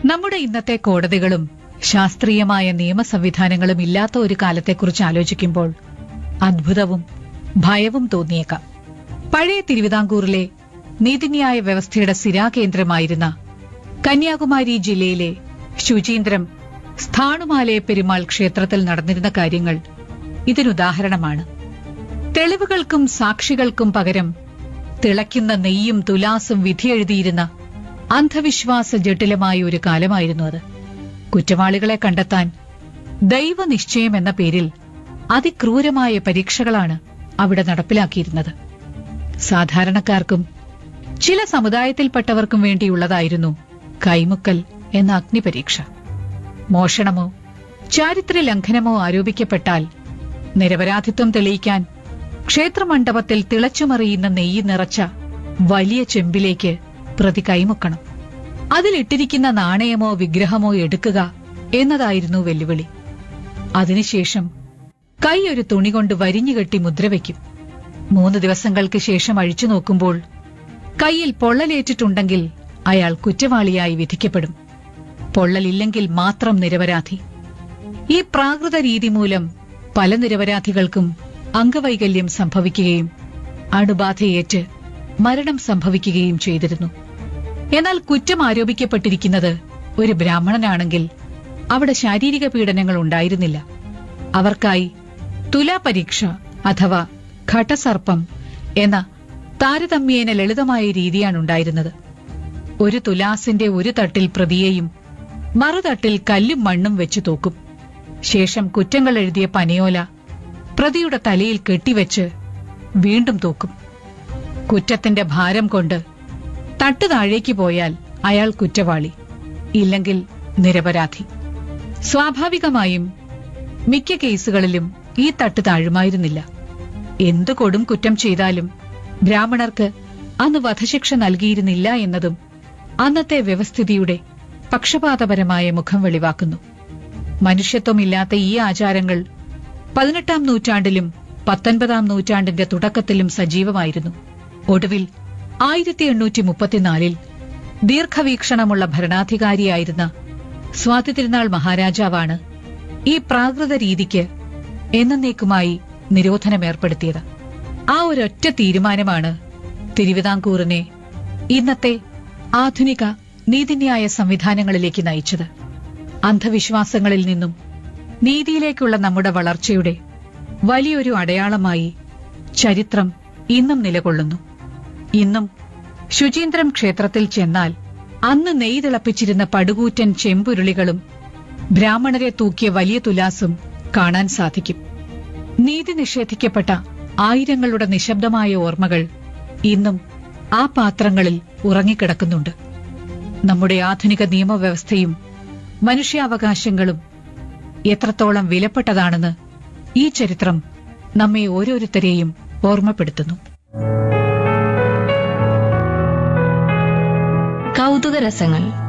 നമ്മുടെ ഇന്നത്തെ കോടതികളും ശാസ്ത്രീയമായ നിയമ സംവിധാനങ്ങളും ഇല്ലാത്ത ഒരു കാലത്തെക്കുറിച്ച് ആലോചിക്കുമ്പോൾ അത്ഭുതവും ഭയവും തോന്നിയേക്കാം പഴയ തിരുവിതാംകൂറിലെ നീതിന്യായ വ്യവസ്ഥയുടെ സ്ഥിരാകേന്ദ്രമായിരുന്ന കന്യാകുമാരി ജില്ലയിലെ ശുചീന്ദ്രം സ്ഥാണുമാലയ പെരുമാൾ ക്ഷേത്രത്തിൽ നടന്നിരുന്ന കാര്യങ്ങൾ ഇതിനുദാഹരണമാണ് തെളിവുകൾക്കും സാക്ഷികൾക്കും പകരം തിളയ്ക്കുന്ന നെയ്യും തുലാസും വിധിയെഴുതിയിരുന്ന അന്ധവിശ്വാസ ജട്ടിലമായ ഒരു കാലമായിരുന്നു അത് കുറ്റവാളികളെ കണ്ടെത്താൻ ദൈവനിശ്ചയം എന്ന പേരിൽ അതിക്രൂരമായ പരീക്ഷകളാണ് അവിടെ നടപ്പിലാക്കിയിരുന്നത് സാധാരണക്കാർക്കും ചില സമുദായത്തിൽപ്പെട്ടവർക്കും വേണ്ടിയുള്ളതായിരുന്നു കൈമുക്കൽ എന്ന അഗ്നിപരീക്ഷ മോഷണമോ ചാരിത്ര ലംഘനമോ ആരോപിക്കപ്പെട്ടാൽ നിരപരാധിത്വം തെളിയിക്കാൻ ക്ഷേത്രമണ്ഡപത്തിൽ തിളച്ചുമറിയുന്ന നെയ്യ് നിറച്ച വലിയ ചെമ്പിലേക്ക് പ്രതി കൈമുക്കണം അതിലിട്ടിരിക്കുന്ന നാണയമോ വിഗ്രഹമോ എടുക്കുക എന്നതായിരുന്നു വെല്ലുവിളി അതിനുശേഷം കൈ ഒരു തുണി കൊണ്ട് വരിഞ്ഞുകെട്ടി മുദ്രവെക്കും മൂന്ന് ദിവസങ്ങൾക്ക് ശേഷം അഴിച്ചു നോക്കുമ്പോൾ കൈയിൽ പൊള്ളലേറ്റിട്ടുണ്ടെങ്കിൽ അയാൾ കുറ്റവാളിയായി വിധിക്കപ്പെടും പൊള്ളലില്ലെങ്കിൽ മാത്രം നിരപരാധി ഈ പ്രാകൃത രീതി മൂലം പല നിരപരാധികൾക്കും അംഗവൈകല്യം സംഭവിക്കുകയും അണുബാധയേറ്റ് മരണം സംഭവിക്കുകയും ചെയ്തിരുന്നു എന്നാൽ കുറ്റം ആരോപിക്കപ്പെട്ടിരിക്കുന്നത് ഒരു ബ്രാഹ്മണനാണെങ്കിൽ അവിടെ ശാരീരിക പീഡനങ്ങൾ ഉണ്ടായിരുന്നില്ല അവർക്കായി തുലാപരീക്ഷ അഥവാ ഘടസർപ്പം എന്ന താരതമ്യേന ലളിതമായ രീതിയാണ് ഉണ്ടായിരുന്നത് ഒരു തുലാസിന്റെ ഒരു തട്ടിൽ പ്രതിയെയും മറുതട്ടിൽ കല്ലും മണ്ണും വെച്ച് തൂക്കും ശേഷം കുറ്റങ്ങൾ എഴുതിയ പനയോല പ്രതിയുടെ തലയിൽ കെട്ടിവെച്ച് വീണ്ടും തൂക്കും കുറ്റത്തിന്റെ ഭാരം കൊണ്ട് തട്ട് താഴേക്ക് പോയാൽ അയാൾ കുറ്റവാളി ഇല്ലെങ്കിൽ നിരപരാധി സ്വാഭാവികമായും മിക്ക കേസുകളിലും ഈ തട്ട് താഴുമായിരുന്നില്ല എന്തു കൊടും കുറ്റം ചെയ്താലും ബ്രാഹ്മണർക്ക് അന്ന് വധശിക്ഷ നൽകിയിരുന്നില്ല എന്നതും അന്നത്തെ വ്യവസ്ഥിതിയുടെ പക്ഷപാതപരമായ മുഖം വെളിവാക്കുന്നു മനുഷ്യത്വമില്ലാത്ത ഈ ആചാരങ്ങൾ പതിനെട്ടാം നൂറ്റാണ്ടിലും പത്തൊൻപതാം നൂറ്റാണ്ടിന്റെ തുടക്കത്തിലും സജീവമായിരുന്നു ഒടുവിൽ ആയിരത്തി എണ്ണൂറ്റി മുപ്പത്തിനാലിൽ ദീർഘവീക്ഷണമുള്ള ഭരണാധികാരിയായിരുന്ന സ്വാതി തിരുനാൾ മഹാരാജാവാണ് ഈ പ്രാകൃത രീതിക്ക് എന്നേക്കുമായി നിരോധനമേർപ്പെടുത്തിയത് ആ ഒരൊറ്റ തീരുമാനമാണ് തിരുവിതാംകൂറിനെ ഇന്നത്തെ ആധുനിക നീതിന്യായ സംവിധാനങ്ങളിലേക്ക് നയിച്ചത് അന്ധവിശ്വാസങ്ങളിൽ നിന്നും നീതിയിലേക്കുള്ള നമ്മുടെ വളർച്ചയുടെ വലിയൊരു അടയാളമായി ചരിത്രം ഇന്നും നിലകൊള്ളുന്നു ഇന്നും ശുചീന്ദ്രം ക്ഷേത്രത്തിൽ ചെന്നാൽ അന്ന് നെയ് തിളപ്പിച്ചിരുന്ന പടുകൂറ്റൻ ചെമ്പുരുളികളും ബ്രാഹ്മണരെ തൂക്കിയ വലിയ തുലാസും കാണാൻ സാധിക്കും നീതി നിഷേധിക്കപ്പെട്ട ആയിരങ്ങളുടെ നിശബ്ദമായ ഓർമ്മകൾ ഇന്നും ആ പാത്രങ്ങളിൽ ഉറങ്ങിക്കിടക്കുന്നുണ്ട് നമ്മുടെ ആധുനിക നിയമവ്യവസ്ഥയും മനുഷ്യാവകാശങ്ങളും എത്രത്തോളം വിലപ്പെട്ടതാണെന്ന് ഈ ചരിത്രം നമ്മെ ഓരോരുത്തരെയും ഓർമ്മപ്പെടുത്തുന്നു കൗതുക രസങ്ങൾ